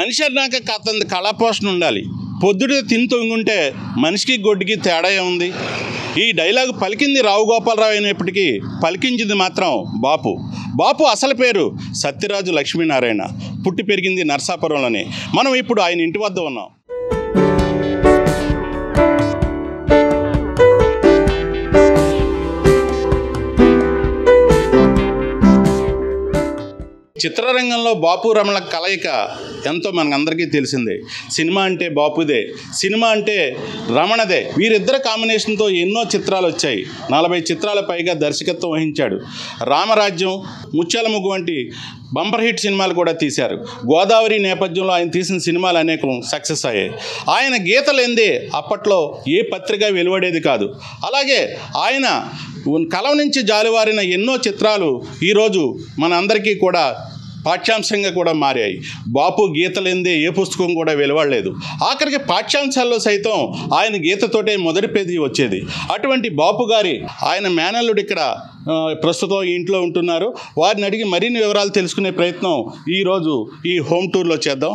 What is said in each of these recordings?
మనిషి అన్నాక అతని కళాపోషణ ఉండాలి పొద్దుట తిని తొంగుంటే మనిషికి గొడ్డుకి తేడా ఉంది ఈ డైలాగ్ పలికింది రావు గోపాలరావు అయినప్పటికీ పలికించింది మాత్రం బాపు బాపు అసలు పేరు సత్యరాజు లక్ష్మీనారాయణ పుట్టి పెరిగింది నర్సాపురంలోనే మనం ఇప్పుడు ఆయన ఇంటి వద్ద ఉన్నాం చిత్రరంగంలో బాపు రమణ కలయిక ఎంతో మనకందరికీ తెలిసిందే సినిమా అంటే బాపుదే సినిమా అంటే రమణదే వీరిద్దరు కాంబినేషన్తో ఎన్నో చిత్రాలు వచ్చాయి నలభై చిత్రాల పైగా దర్శకత్వం వహించాడు రామరాజ్యం ముత్యాల ముగ్గు వంటి బంపర్ హిట్ సినిమాలు కూడా తీశారు గోదావరి నేపథ్యంలో ఆయన తీసిన సినిమాలు అనేకం సక్సెస్ అయ్యాయి ఆయన గీత లేనిదే అప్పట్లో ఏ పత్రిక వెలువడేది కాదు అలాగే ఆయన కలం నుంచి జాలువారిన ఎన్నో చిత్రాలు ఈరోజు మన అందరికీ కూడా పాఠ్యాంశంగా కూడా మారాయి బాపు గీత లేనిదే ఏ పుస్తకం కూడా వెలువడలేదు ఆఖరికి పాఠ్యాంశాల్లో సైతం ఆయన గీతతోటే మొదటి పేజీ వచ్చేది అటువంటి బాపు గారి ఆయన మేనల్లుడు ఇక్కడ ఆ, ప్రస్తుతం ఈ ఇంట్లో ఉంటున్నారు వారిని అడిగి మరిన్ని వివరాలు తెలుసుకునే ప్రయత్నం ఈరోజు ఈ హోమ్ టూర్లో చేద్దాం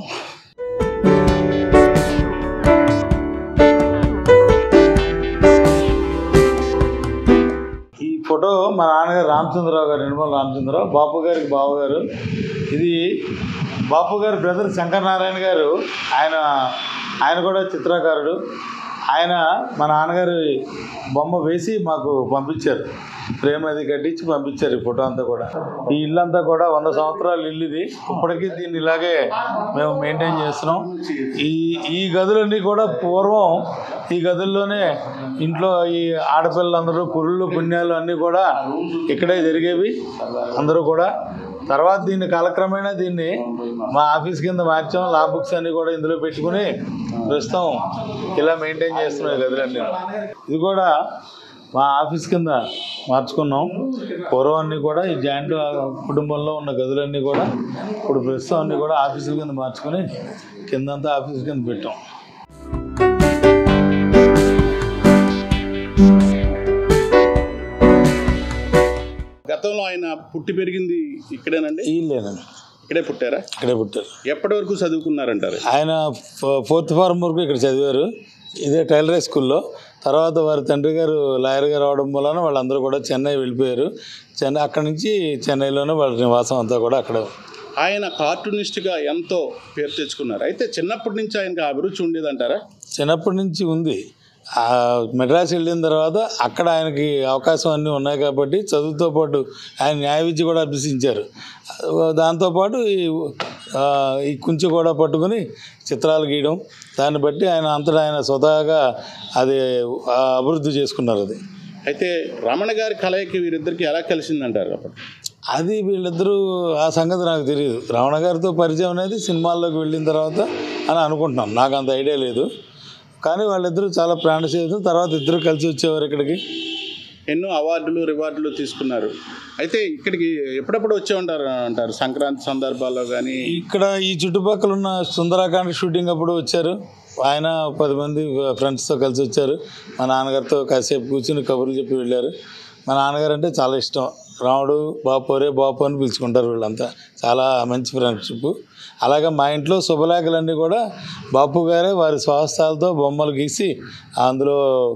ఈ ఫోటో మా నాన్నగారు రామచంద్రరావు గారు నిర్మల రామచంద్రరావు బాపు గారికి బాబు గారు ఇది బాపు గారి బ్రదర్ శంకర్ నారాయణ గారు ఆయన ఆయన కూడా చిత్రకారుడు ఆయన మా నాన్నగారు బొమ్మ వేసి మాకు పంపించారు ఫ్రేమ్ అది కట్టించి పంపించారు ఈ ఫోటో అంతా కూడా ఈ ఇల్లు అంతా కూడా వంద సంవత్సరాల ఇల్లు ఇది ఇప్పటికీ దీన్ని ఇలాగే మేము మెయింటైన్ చేస్తున్నాం ఈ ఈ గదులన్నీ కూడా పూర్వం ఈ గదుల్లోనే ఇంట్లో ఈ ఆడపిల్లలందరూ పురుళ్ళు పుణ్యాలు అన్నీ కూడా ఇక్కడే జరిగేవి అందరూ కూడా తర్వాత దీన్ని కాలక్రమేణా దీన్ని మా ఆఫీస్ కింద మార్చాం లా బుక్స్ అన్ని కూడా ఇందులో పెట్టుకుని ప్రస్తుతం ఇలా మెయింటైన్ చేస్తున్నాం ఈ గదులన్నీ ఇది కూడా మా ఆఫీస్ కింద మార్చుకున్నాం పూర్వం అన్ని కూడా ఈ జాయింట్ కుటుంబంలో ఉన్న గదులన్నీ కూడా ఇప్పుడు ప్రస్తుతం అన్ని కూడా ఆఫీసుల కింద మార్చుకుని కిందంతా ఆఫీస్ కింద పెట్టాం గతంలో ఆయన పుట్టి పెరిగింది ఇక్కడేనండి ఇల్లేనండి ఇక్కడే పుట్టారా ఇక్కడే పుట్టారు ఎప్పటి వరకు చదువుకున్నారంటారు ఆయన ఫో- ఫోర్త్ ఫార్మ్ వరకు ఇక్కడ చదివారు ఇదే టైలరీ స్కూల్లో తర్వాత వారి తండ్రి గారు లాయర్ గారు అవడం వలన వాళ్ళందరూ కూడా చెన్నై వెళ్ళిపోయారు చెన్నై అక్కడి నుంచి చెన్నైలోనే వాళ్ళ నివాసం అంతా కూడా అక్కడ ఆయన కార్టూనిస్ట్గా ఎంతో పేరు తెచ్చుకున్నారు అయితే చిన్నప్పటి నుంచి ఆయనకు ఆ అభిరుచి ఉండేదంటారా చిన్నప్పటి నుంచి ఉంది ఆ మెడ్రాస్ వెళ్ళిన తర్వాత అక్కడ ఆయనకి అవకాశం అన్నీ ఉన్నాయి కాబట్టి చదువుతో పాటు ఆయన న్యాయ విద్య కూడా అభ్యసించారు దాంతోపాటు ఈ ఆ, ఈ కుంచె కూడా పట్టుకుని చిత్రాలు గీయడం దాన్ని బట్టి ఆయన అంతటా ఆయన స్వతహాగా అది ఆ, అభివృద్ధి చేసుకున్నారు అది అయితే రమణ గారి కలయిక వీరిద్దరికి ఎలా కలిసిందంటారు అప్పుడు అది వీళ్ళిద్దరూ ఆ సంగతి నాకు తెలియదు రమణ గారితో పరిచయం అనేది సినిమాల్లోకి వెళ్ళిన తర్వాత అని అనుకుంటున్నాను నాకు అంత ఐడియా లేదు కానీ వాళ్ళిద్దరూ చాలా ప్రాణ స్నేహితులు తర్వాత ఇద్దరు కలిసి వచ్చేవారు ఇక్కడికి ఎన్నో అవార్డులు రివార్డులు తీసుకున్నారు అయితే ఇక్కడికి ఎప్పుడప్పుడు వచ్చే ఉంటారు అంటారు సంక్రాంతి సందర్భాల్లో కానీ ఇక్కడ ఈ చుట్టుపక్కల ఉన్న సుందరాకాండ షూటింగ్ అప్పుడు వచ్చారు ఆయన పది మంది ఫ్రెండ్స్తో కలిసి వచ్చారు మా నాన్నగారితో కాసేపు కూర్చుని కబుర్లు చెప్పి వెళ్ళారు మా నాన్నగారు అంటే చాలా ఇష్టం రాముడు బాపు రే బాపు అని పిలుచుకుంటారు వీళ్ళంతా చాలా మంచి ఫ్రెండ్షిప్ అలాగే మా ఇంట్లో శుభలేఖలన్నీ కూడా బాపు గారే వారి స్వహస్తాలతో బొమ్మలు గీసి అందులో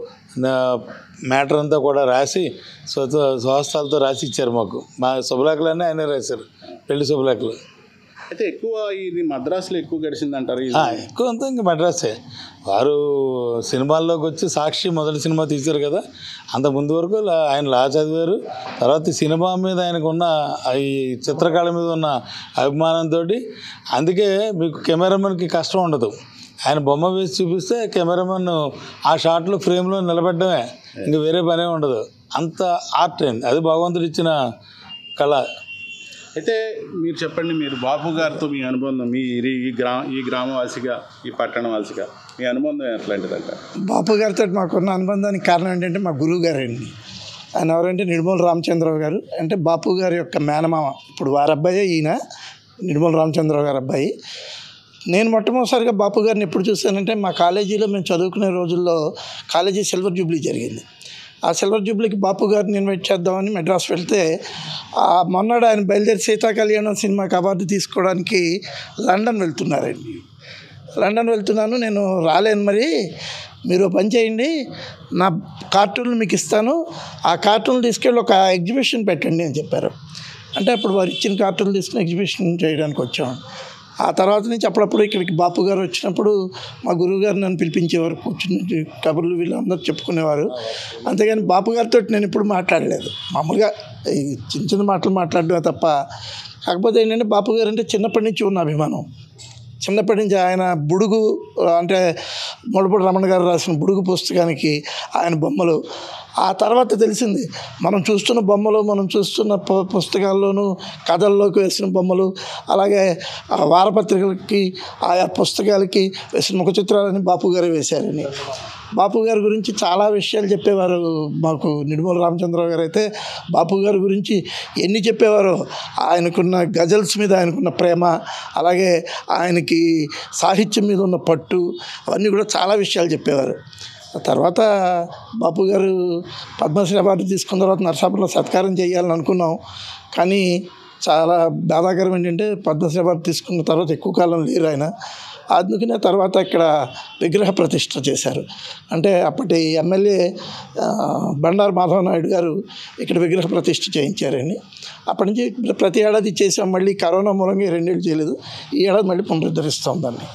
మ్యాటర్ అంతా కూడా రాసి స్వ స్వహస్తాలతో రాసి ఇచ్చారు మాకు మా శుభలేఖలన్నీ ఆయనే రాశారు పెళ్లి శుభలేఖలు అయితే ఎక్కువ ఇది మద్రాసులో ఎక్కువ గడిచిందంటారు ఇది ఆ, ఎక్కువ అంతా ఇంక మద్రాసే వారు సినిమాల్లోకి వచ్చి సాక్షి మొదటి సినిమా తీశారు కదా అంత ముందు వరకు లా- ఆయన లా చదివారు తర్వాత ఈ సినిమా మీద ఆయనకు ఉన్న ఆ ఈ చిత్రకళ మీద ఉన్న అభిమానంతో అందుకే మీకు కెమెరామెన్కి కష్టం ఉండదు ఆయన బొమ్మ వేసి చూపిస్తే కెమెరామెన్ ఆ షాట్లో ఫ్రేమ్లో నిలబెట్టడమే ఇంక వేరే పనే ఉండదు అంత ఆర్ట్ అయింది అది భగవంతుడు ఇచ్చిన కళ అయితే మీరు చెప్పండి మీరు బాపు గారితో మీ అనుబంధం మీ ఈ- ఈ గ్రా ఈ గ్రామవాసిగా ఈ పట్టణవాసిగా మీ అనుబంధం ఎట్లాంటిదంటారు బాపు గారితో మాకున్న అనుబంధానికి కారణం ఏంటంటే మా గురువు గారండి ఆయన ఎవరంటే నిర్మల్ రామచంద్రరావు గారు అంటే బాపు గారి యొక్క మేనమామ ఇప్పుడు వారి అబ్బాయే ఈయన నిర్మల్ రామచంద్రరావు గారి అబ్బాయి నేను మొట్టమొదటిసారిగా బాపు గారిని ఎప్పుడు చూశానంటే మా కాలేజీలో మేము చదువుకునే రోజుల్లో కాలేజీ సిల్వర్ జూబ్లీ జరిగింది ఆ సిల్వర్ జూబ్లీకి బాపు గారిని ఇన్వైట్ చేద్దామని మెడ్రాస్ వెళ్తే ఆ మొన్నడు ఆయన బయలుదేరి సీతా కళ్యాణం సినిమాకి అవార్డు తీసుకోవడానికి లండన్ వెళ్తున్నారండి లండన్ వెళ్తున్నాను నేను రాలేను మరి మీరు ఓ పని చేయండి నా కార్టూన్లు మీకు ఇస్తాను ఆ కార్టూన్లు తీసుకెళ్ళి ఒక ఎగ్జిబిషన్ పెట్టండి అని చెప్పారు అంటే అప్పుడు వారు ఇచ్చిన కార్టూన్లు తీసుకుని ఎగ్జిబిషన్ చేయడానికి వచ్చాం ఆ తర్వాత నుంచి అప్పుడప్పుడు ఇక్కడికి బాపు గారు వచ్చినప్పుడు మా గురువు గారు నన్ను పిలిపించేవారు కూర్చుని కబుర్లు వీళ్ళందరూ చెప్పుకునేవారు అంతేగాని బాపు గారితో నేను ఇప్పుడు మాట్లాడలేదు మామూలుగా ఈ చిన్న చిన్న మాటలు మాట్లాడడమే తప్ప కాకపోతే ఏంటంటే బాపు గారు అంటే చిన్నప్పటి నుంచి ఉన్న అభిమానం చిన్నప్పటి నుంచి ఆయన బుడుగు అంటే మొడపూడి రమణ గారు రాసిన బుడుగు పుస్తకానికి ఆయన బొమ్మలు ఆ తర్వాత తెలిసింది మనం చూస్తున్న బొమ్మలు మనం చూస్తున్న పు- పుస్తకాల్లోనూ కథల్లోకి వేసిన బొమ్మలు అలాగే ఆ వారపత్రికలకి ఆయా పుస్తకాలకి వేసిన ముఖ చిత్రాలని బాపు గారు వేశారని బాపు గారి గురించి చాలా విషయాలు చెప్పేవారు మాకు నిడుమల రామచంద్రరావు గారు అయితే బాపు గారి గురించి ఎన్ని చెప్పేవారో ఆయనకున్న గజల్స్ మీద ఆయనకున్న ప్రేమ అలాగే ఆయనకి సాహిత్యం మీద ఉన్న పట్టు అవన్నీ కూడా చాలా విషయాలు చెప్పేవారు ఆ తర్వాత బాపు గారు పద్మశ్రీ అవార్డు తీసుకున్న తర్వాత నరసాపురంలో సత్కారం చేయాలని అనుకున్నాం కానీ చాలా బాధాకరం ఏంటంటే పద్మశ్రీ అవార్డు తీసుకున్న తర్వాత ఎక్కువ కాలం లేరు ఆయన అందుకనే తర్వాత ఇక్కడ విగ్రహ ప్రతిష్ఠ చేశారు అంటే అప్పటి ఎమ్మెల్యే ఆ, బండారు మాధవ నాయుడు గారు ఇక్కడ విగ్రహ ప్రతిష్ఠ చేయించారండి అప్పటి నుంచి ప్రతి ఏడాది చేసాం మళ్ళీ కరోనా మూలంగా ఈ రెండేళ్ళు చేయలేదు ఈ ఏడాది మళ్ళీ పునరుద్ధరిస్తాం దాన్ని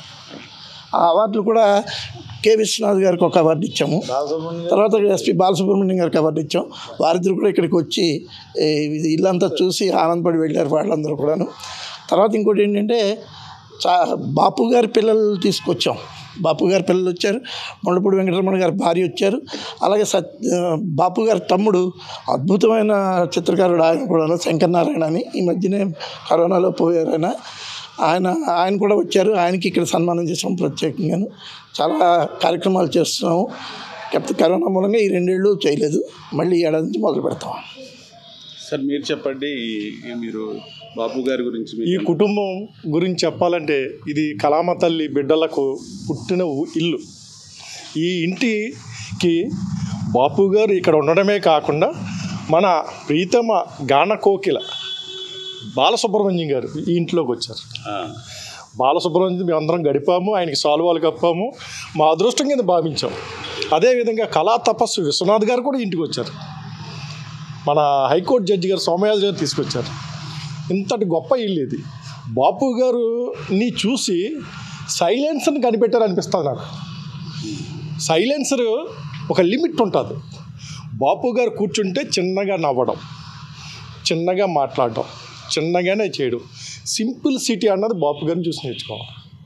ఆ అవార్డులు కూడా కె విశ్వనాథ్ గారికి ఒక అవార్డు ఇచ్చాము బాలసుబ్రహ్మణ్యం గారు తర్వాత ఎస్పి బాలసుబ్రహ్మణ్యం గారికి అవార్డు ఇచ్చాం వారిద్దరు కూడా ఇక్కడికి వచ్చి ఏ, ఇది ఇల్లంతా చూసి ఆనందపడి వెళ్ళారు వాళ్ళందరూ కూడాను తర్వాత ఇంకోటి ఏంటంటే చా బాపు గారి పిల్లలు తీసుకొచ్చాం బాపు గారి పిల్లలు వచ్చారు ముళ్ళపూడి వెంకటరమణ గారి భార్య వచ్చారు అలాగే సత్ ఆ, బాపు గారి తమ్ముడు అద్భుతమైన చిత్రకారుడు ఆయన కూడా శంకరనారాయణ అని ఈ మధ్యనే కరోనాలో పోయారు ఆయన ఆయన ఆయన కూడా వచ్చారు ఆయనకి ఇక్కడ సన్మానం చేసాం ప్రత్యేకంగాను చాలా కార్యక్రమాలు చేస్తున్నాము కాకపోతే కరోనా మూలంగా ఈ రెండేళ్ళు చేయలేదు మళ్ళీ ఈ ఏడాది నుంచి మొదలు పెడతాం సార్ మీరు చెప్పండి ఈ- ఈ మీరు బాపు గారి గురించి ఈ మీకు కుటుంబం గురించి చెప్పాలంటే ఇది కళామ తల్లి బిడ్డలకు పుట్టిన ఊ- ఇల్లు ఈ ఇంటికి బాపు గారు ఇక్కడ ఉండడమే కాకుండా మన ప్రీతమ గాన కోకిల బాలసుబ్రహ్మణ్యం గారు ఈ ఇంట్లోకి వచ్చారు ఆ, బాలసుబ్రహ్మణ్యం మేము అందరం గడిపాము ఆయనకి సాల్వాలు కప్పాము మా అదృష్టం కింద భావించాం అదేవిధంగా కళా తపస్సు విశ్వనాథ్ గారు కూడా ఇంటికి వచ్చారు మన హైకోర్టు జడ్జి గారు సోమయాజు గారు తీసుకొచ్చారు ఇంతటి గొప్ప ఇల్లు ఇది బాపు గారుని చూసి సైలెన్స్ని కనిపెట్టారు అనిపిస్తుంది నాకు సైలెన్సర్ ఒక లిమిట్ ఉంటుంది బాపు గారు కూర్చుంటే చిన్నగా నవ్వడం చిన్నగా మాట్లాడడం చిన్నగానే చేయడం సింపుల్ సిటీ అన్నది బాపు గారిని చూసి నేర్చుకోవాలి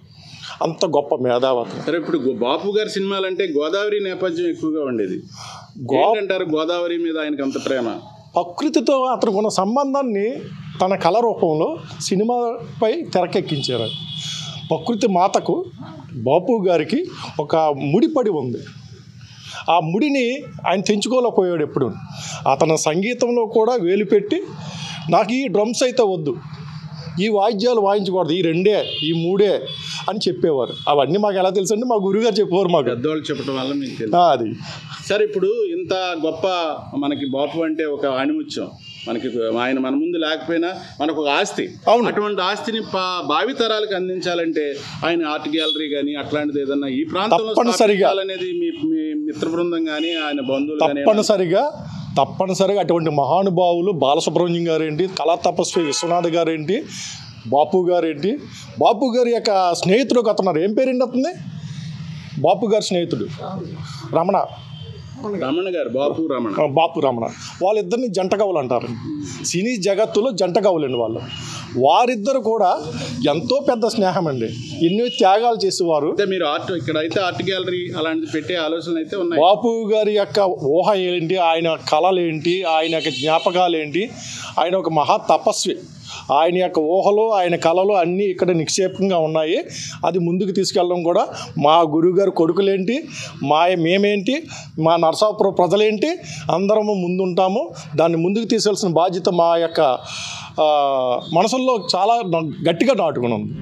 అంత గొప్ప మేధావతం సరే ఇప్పుడు గో- బాపు గారి సినిమాలు అంటే గోదావరి నేపథ్యం ఎక్కువగా ఉండేది గో- ఏంటంటారు గోదావరి మీద ఆయనకి అంత ప్రేమ ప్రకృతితో అతనికి ఉన్న సంబంధాన్ని తన కళ రూపంలో సినిమాపై తెరకెక్కించారు ప్రకృతి మాతకు బాపు గారికి ఒక ముడిపడి ఉంది ఆ ముడిని ఆయన తెంచుకోలేకపోయాడు ఎప్పుడు అతని సంగీతంలో కూడా వేలు పెట్టి నాకు ఈ డ్రమ్స్ అయితే వద్దు ఈ వాయిద్యాలు వాయించకూడదు ఈ రెండే ఈ మూడే అని చెప్పేవారు అవన్నీ మాకు ఎలా తెలుసు అంటే మా గురువుగారు చెప్పేవారు మాకు పెద్దవాళ్ళు చెప్పడం వల్ల మీకు తెలుసు ఆ, అది సరే ఇప్పుడు ఇంత గొప్ప మనకి బాపు అంటే ఒక ఆణిముత్యం మనకి ఆయన మన ముందు లేకపోయినా మనకు ఒక ఆస్తి అవును. అటువంటి ఆస్తిని పా- భావి తరాలకు అందించాలంటే ఆయన ఆర్ట్ గ్యాలరీ కానీ అట్లాంటిది ఏదన్నా ఈ ప్రాంతంలో తప్పనిసరిగా. స్థాపించాలనేది మీ మీ మిత్ర బృందం కానీ ఆయన బంధువులు కానీ తప్పనిసరిగా తప్పనిసరిగా అటువంటి మహానుభావులు బాలసుబ్రహ్మణ్యం గారేంటి కళా తపస్వి విశ్వనాథ్ గారేంటి బాపు గారేంటి బాపు గారి యొక్క స్నేహితుడు ఒక అతను ఏం పేరేంటి అతని బాపు గారి స్నేహితుడు రమణ రమణ గారు బాపు రమణ ఆ, బాపు రమణ వాళ్ళిద్దరిని జంట కవులు అంటారు సినీ జగత్తులో జంట కవులండి వాళ్ళు వారిద్దరు కూడా ఎంతో పెద్ద స్నేహం అండి ఎన్నో త్యాగాలు చేసేవారు అయితే మీరు ఆర్ట్ ఇక్కడ అయితే ఆర్ట్ గ్యాలరీ అలాంటిది పెట్టే ఆలోచనలు అయితే ఉన్నాయి బాపు గారి యొక్క ఊహ ఏంటి ఆయన కళలు ఏంటి ఆయన యొక్క జ్ఞాపకాలు ఏంటి ఆయన ఒక మహా తపస్వి ఆయన యొక్క ఊహలు ఆయన కళలు అన్నీ ఇక్కడ నిక్షేపంగా ఉన్నాయి అది ముందుకు తీసుకెళ్ళడం కూడా మా గురువుగారు కొడుకులేంటి మా మేమేంటి మా నరసాపురం ప్రజలేంటి అందరము ముందుంటాము దాన్ని ముందుకు తీసుకెళ్ళాల్సిన బాధ్యత మా యొక్క ఆ, మనసుల్లో చాలా న- గట్టిగా నాటుకుని ఉంది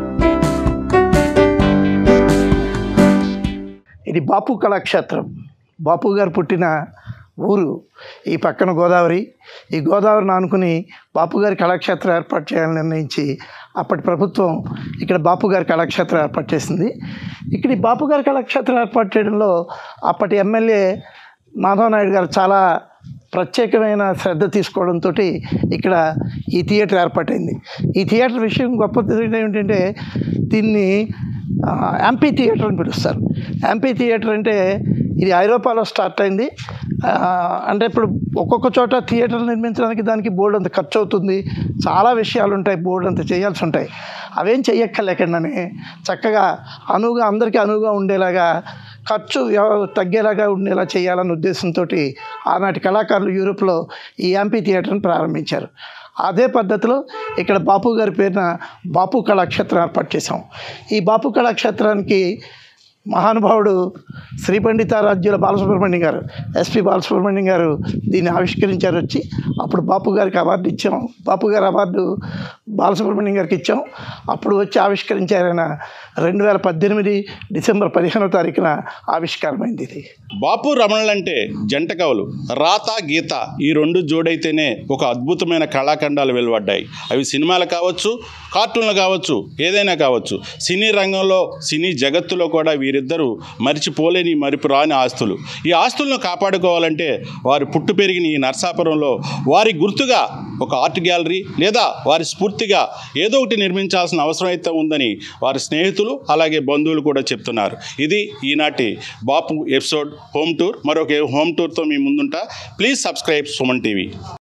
ఇది బాపు కళాక్షేత్రం బాపు గారు పుట్టిన ఊరు ఈ పక్కన గోదావరి ఈ గోదావరిని ఆనుకుని బాపు గారి కళాక్షేత్రం ఏర్పాటు చేయాలని నిర్ణయించి అప్పటి ప్రభుత్వం ఇక్కడ బాపు గారి కళాక్షేత్రం ఏర్పాటు చేసింది ఇక్కడ ఈ బాపు గారి కళాక్షేత్రం ఏర్పాటు చేయడంలో అప్పటి ఎమ్మెల్యే మాధవ్ నాయుడు గారు చాలా ప్రత్యేకమైన శ్రద్ధ తీసుకోవడంతో ఇక్కడ ఈ థియేటర్ ఏర్పాటైంది ఈ థియేటర్ విషయం గొప్ప ఏంటంటే దీన్ని ఆ, యాంపీ థియేటర్ అని పిలుస్తారు యాంపీ థియేటర్ అంటే ఇది ఐరోపాలో స్టార్ట్ అయింది ఆ, అంటే ఇప్పుడు ఒక్కొక్క చోట థియేటర్ నిర్మించడానికి దానికి బోర్డు అంత ఖర్చు అవుతుంది చాలా విషయాలు ఉంటాయి బోర్డు అంత చేయాల్సి ఉంటాయి అవేం చెయ్యక్కర్లేకుండానే చక్కగా అనువుగా అందరికీ అనువుగా ఉండేలాగా ఖర్చు ఎవ- తగ్గేలాగా ఉండేలా చేయాలన్న ఉద్దేశంతో ఆనాటి కళాకారులు యూరోప్లో ఈ యాంపీ థియేటర్ని ప్రారంభించారు అదే పద్ధతిలో ఇక్కడ బాపు గారి పేరున బాపు కళాక్షేత్రం ఏర్పాటు చేసాం ఈ బాపు కళాక్షేత్రానికి మహానుభావుడు శ్రీ పండితారాజ్యుల బాలసుబ్రహ్మణ్యం గారు ఎస్పి బాలసుబ్రహ్మణ్యం గారు దీన్ని ఆవిష్కరించారు వచ్చి అప్పుడు బాపు గారికి అవార్డు ఇచ్చాం బాపు గారి అవార్డు బాలసుబ్రహ్మణ్యం గారికి ఇచ్చాం అప్పుడు వచ్చి ఆవిష్కరించారైన రెండు వేల పద్దెనిమిది డిసెంబర్ పదిహేనో తారీఖున ఆవిష్కారమైంది ఇది బాపు రమణలంటే జంట కవులు రాత గీత ఈ రెండు జోడైతేనే ఒక అద్భుతమైన కళాఖండాలు వెలువడ్డాయి అవి సినిమాలు కావచ్చు కార్టూన్లు కావచ్చు ఏదైనా కావచ్చు సినీ రంగంలో సినీ జగత్తులో కూడా వీరిద్దరూ మరిచిపోలేని మరిపు రాని ఆస్తులు ఈ ఆస్తులను కాపాడుకోవాలంటే వారు పుట్టు పెరిగిన ఈ నర్సాపురంలో వారి గుర్తుగా ఒక ఆర్ట్ గ్యాలరీ లేదా వారి స్ఫూర్తిగా ఏదో ఒకటి నిర్మించాల్సిన అవసరం అయితే ఉందని వారి స్నేహితులు అలాగే బంధువులు కూడా చెప్తున్నారు ఇది ఈనాటి బాపు ఎపిసోడ్ హోమ్ టూర్ మరొక హోమ్ టూర్తో మీ ముందుంటా ప్లీజ్ సబ్స్క్రైబ్ సుమన్ టీవీ